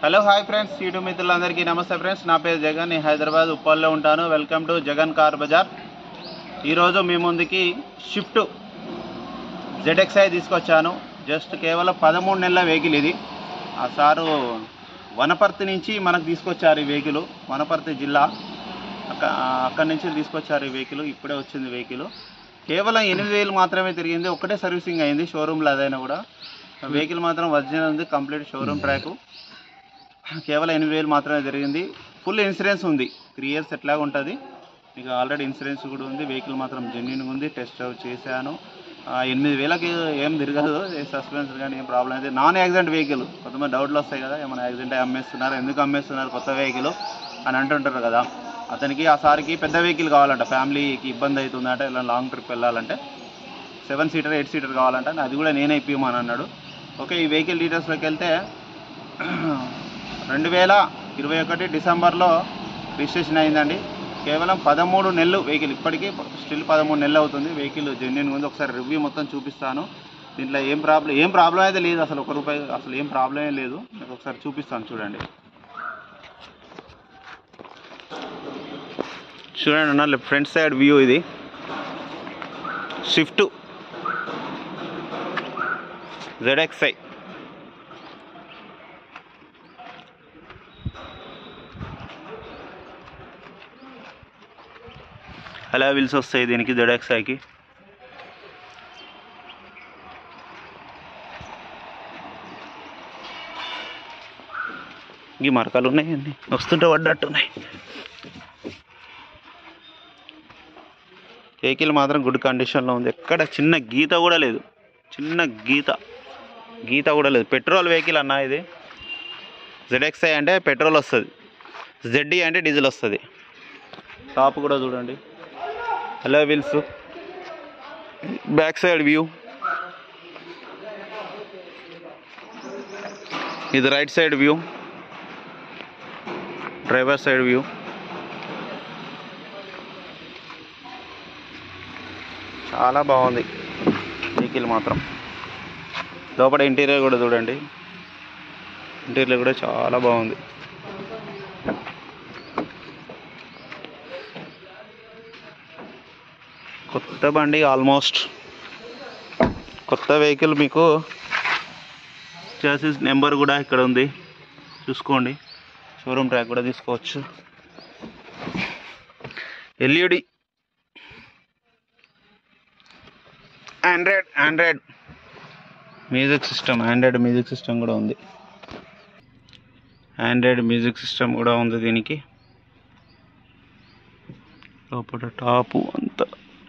hello hi friends YouTube మిత్రులందరికీ నమస్తే friends నా పేరు జగన్ నేను హైదరాబాద్ ఉప్పల్లో ఉంటాను welcome to Jagan car Bazar ఈరోజు మీ ముందుకి షిఫ్ట్ జెడ్ఎక్స్ఐ తీసుకొచ్చాను జస్ట్ కేవలం పదమూడు నెలల వెహికల్ ఇది ఆ సారు వనపర్తి నుంచి మనకు తీసుకొచ్చారు ఈ వెహికల్ వనపర్తి జిల్లా అక్క అక్కడి నుంచి తీసుకొచ్చారు ఈ వెహికల్ ఇప్పుడే వచ్చింది వెహికల్ కేవలం ఎనిమిది వేలు మాత్రమే తిరిగింది ఒకటే సర్వీసింగ్ అయింది షోరూమ్లో అదైనా కూడా వెహికల్ మాత్రం ఒరిజినల్ ఉంది కంప్లీట్ షోరూమ్ ట్రాక్ కేవలం ఎనిమిది వేలు మాత్రమే జరిగింది ఫుల్ ఇన్సూరెన్స్ ఉంది త్రీ ఇయర్స్ ఎట్లాగా ఉంటుంది మీకు ఆల్రెడీ ఇన్సూరెన్స్ కూడా ఉంది వెహికల్ మాత్రం జెన్యున్గా ఉంది టెస్ట్ డ్రైవ్ చేశాను ఆ, ఎనిమిది వేలకి ఏం తిరగదు సస్పెన్స్ కానీ ఏం ప్రాబ్లం అయితే నాన్ యాక్సిడెంట్ వెహికల్ కొంతమంది డౌట్లు వస్తాయి కదా ఏమైనా యాక్సిడెంట్ అమ్మేస్తున్నారు ఎందుకు అమ్మేస్తున్నారు కొత్త వెహికల్ అని అంటుంటారు కదా అతనికి ఆ సారికి పెద్ద వెహికల్ కావాలంట ఫ్యామిలీకి ఇబ్బంది అవుతుందంట ఇలా లాంగ్ ట్రిప్ వెళ్ళాలంటే సెవెన్ సీటర్ ఎయిట్ సీటర్ కావాలంటే అది కూడా నేనే ఇప్పిమని అన్నాడు ఓకే ఈ వెహికల్ డీటెయిల్స్లోకి వెళ్తే రెండు వేల ఇరవై ఒకటి డిసెంబర్లో రిజిస్ట్రేషన్ అయిందండి కేవలం పదమూడు నెలలు వెహికల్ ఇప్పటికీ స్టిల్ పదమూడు నెలలు అవుతుంది వెహికల్ జెన్యున్ ఉంది ఒకసారి రివ్యూ మొత్తం చూపిస్తాను దీంట్లో ఏం ప్రాబ్లం ఏం ప్రాబ్లం అయితే లేదు అసలు ఒక రూపాయి అసలు ఏం ప్రాబ్లమే లేదు మీకు ఒకసారి చూపిస్తాను చూడండి చూడండి అన్న ఫ్రంట్ సైడ్ వ్యూ ఇది స్విఫ్ట్ జెడ్ఎక్స్ఐ అలా వీల్స్ వస్తాయి దీనికి జెడ్ఎక్స్ఐకి ఈ మరకలు ఉన్నాయండి వస్తుంటే పడ్డట్టున్నాయి వెహికల్ మాత్రం గుడ్ కండిషన్లో ఉంది ఎక్కడ చిన్న గీత కూడా లేదు చిన్న గీత గీత కూడా లేదు పెట్రోల్ వెహికల్ అన్న ఇది జెడ్ఎక్స్ఐ అంటే పెట్రోల్ వస్తుంది జెడ్డీ అంటే డీజిల్ వస్తుంది టాప్ కూడా చూడండి hello wheels back side view ఇది right side view driver side view చాలా బాగుంది వెహికల్ మాత్రం లోపల ఇంటీరియర్ కూడా చూడండి ఇంటీరియర్ కూడా చాలా బాగుంది కొత్త బండి ఆల్మోస్ట్ కొత్త వెహికల్ మీకు చాసిస్ నెంబర్ కూడా ఇక్కడ ఉంది చూసుకోండి షోరూమ్ ట్రాక్ కూడా తీసుకోవచ్చు LED Android Android music system Android music system కూడా ఉంది ఆండ్రాయిడ్ మ్యూజిక్ సిస్టమ్ కూడా ఉంది దీనికి లోపల టాపు అంతా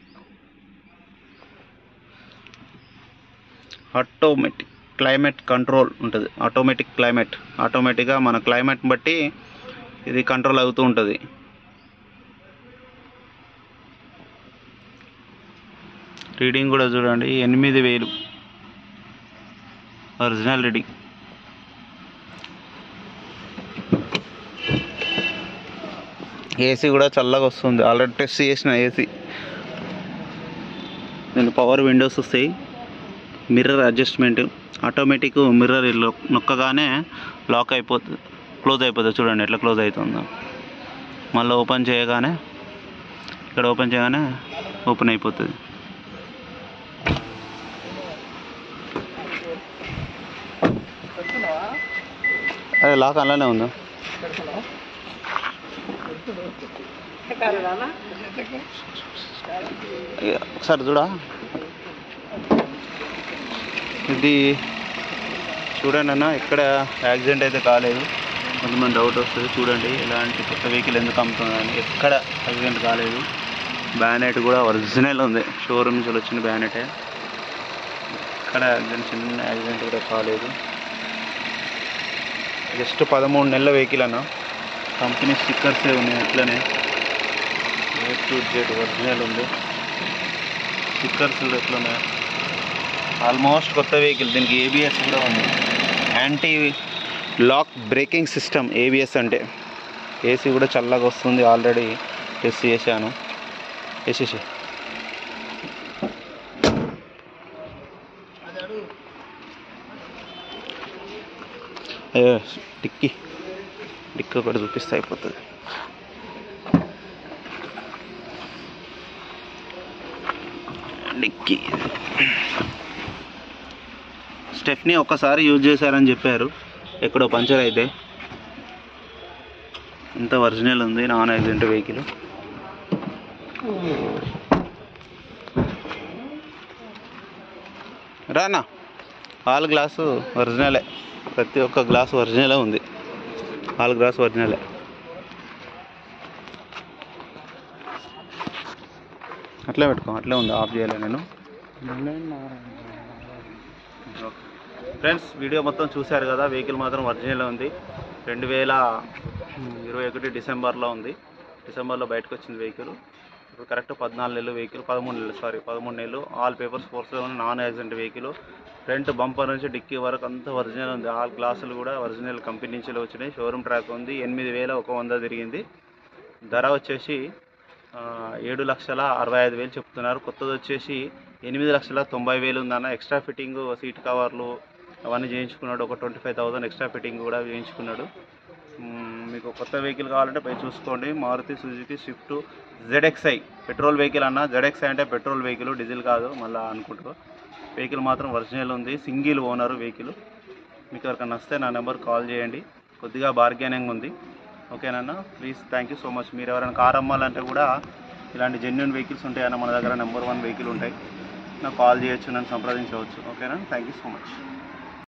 ఆటోమేటిక్ క్లైమేట్ కంట్రోల్ ఉంటుంది ఆటోమేటిక్ క్లైమేట్ ఆటోమేటిక్గా మన క్లైమేట్ బట్టి ఇది కంట్రోల్ అవుతూ ఉంటుంది రీడింగ్ కూడా చూడండి ఎనిమిది వేలు ఒరిజినల్ రీడింగ్ ఏసీ కూడా చల్లగా వస్తుంది ఆల్రెడీ టెస్ట్ చేసిన ఏసీ నేను పవర్ విండోస్ వస్తాయి మిర్రర్ అడ్జస్ట్మెంట్ ఆటోమేటిక్ మిర్రర్ నొక్కగానే లాక్ అయిపోతుంది క్లోజ్ అయిపోతుంది చూడండి ఎట్లా క్లోజ్ అవుతుందో మళ్ళీ ఓపెన్ చేయగానే ఇక్కడ ఓపెన్ చేయగానే ఓపెన్ అయిపోతుంది అదే లాక్ అలానే ఉందా ఇక ఒకసారి చూడా ఇది చూడండి అన్న ఎక్కడ యాక్సిడెంట్ అయితే కాలేదు కొంతమంది డౌట్ వస్తుంది చూడండి ఇలాంటి కొత్త వెహికల్ ఎందుకు అమ్ముతుందని ఎక్కడ యాక్సిడెంట్ కాలేదు బ్యానెట్ కూడా ఒరిజినల్ ఉంది షోరూమ్ నుంచి వచ్చిన బ్యానెటే ఎక్కడ యాక్సిడెంట్ చిన్న యాక్సిడెంట్ కూడా కాలేదు జస్ట్ పదమూడు నెలల వెహికల్ అన్న కంపెనీ స్టిక్కర్సే ఉన్నాయి అట్లనే ఏ టు జెడ్ ఒరిజినల్ ఉంది స్టిక్కర్స్ కూడా ఎట్లున్నాయి ఆల్మోస్ట్ కొత్త వెహికల్ దీనికి ఏబిఎస్ కూడా ఉంది anti lock braking system ABS అంటే ఏసీ కూడా చల్లగా వస్తుంది ఆల్రెడీ టెస్ట్ చేశాను వేసేసి ఏ, టిక్కీ డిక్కి ఒకటి చూపిస్తే అయిపోతుంది డిక్కీ స్టెఫ్నీ ఒక్కసారి యూజ్ చేశారని చెప్పారు ఎక్కడో పంచర్ అయితే ఇంత ఒరిజినల్ ఉంది నాన్ యాక్సిడెంట్ వెహికల్ రానా ఆల్ గ్లాసు ఒరిజినలే ప్రతి ఒక్క గ్లాస్ ఒరిజినలే ఉంది ఆల్ గ్లాస్ ఒరిజినలే అట్లే పెట్టుకో అట్లే ఉంది ఆఫ్ చేయలే నేను ఫ్రెండ్స్ వీడియో మొత్తం చూశారు కదా వెహికల్ మాత్రం ఒరిజినల్ ఉంది రెండు వేల ఇరవై ఒకటి డిసెంబర్లో ఉంది డిసెంబర్లో బయటకు వచ్చింది వెహికల్ ఇప్పుడు కరెక్ట్ పద్నాలుగు నెలలు వెహికల్ పదమూడు నెలలు సారీ పదమూడు నెలలు ఆల్ పేపర్స్ ఫోర్స్లో ఉన్న non accident vehicle front bumper నుంచి డిక్కీ వరకు అంతా ఒరిజినల్ ఉంది ఆల్ గ్లాసులు కూడా ఒరిజినల్ కంపెనీ నుంచి వచ్చినాయి షోరూమ్ ట్రాక్ ఉంది ఎనిమిది వేల ఒక వంద తిరిగింది ధర వచ్చేసి ఆ, ఏడు లక్షల అరవై ఐదు వేలు చెప్తున్నారు కొత్తది వచ్చేసి ఎనిమిది లక్షల తొంభై వేలు ఉందన్న ఎక్స్ట్రా ఫిట్టింగ్ సీట్ కవర్లు అవన్నీ చేయించుకున్నాడు ఒక twenty five thousand extra fitting కూడా చేయించుకున్నాడు మ్మ్, మీకు కొత్త వెహికల్ కావాలంటే పై చూసుకోండి Maruti Suzuki Swift ZXI petrol vehicle అన్న జెడ్ఎక్స్ఐ అంటే పెట్రోల్ వెహికల్ డీజిల్ కాదు మళ్ళీ అనుకుంటారు వెహికల్ మాత్రం ఒరిజినల్ ఉంది సింగిల్ ఓనర్ వెహికల్ మీకు ఎవరికైనా వస్తే నా నెంబర్ కాల్ చేయండి కొద్దిగా బార్గెనింగ్ ఉంది ఓకేనన్నా please thank you so much మీరు ఎవరైనా కార్ అమ్మాలంటే కూడా ఇలాంటి జెన్యున్ వెహికల్స్ ఉంటాయన్న మన దగ్గర నెంబర్ వన్ వెహికల్ ఉంటాయి నాకు కాల్ చేయొచ్చు నన్ను సంప్రదించవచ్చు ఓకేనా థ్యాంక్ యూ సో మచ్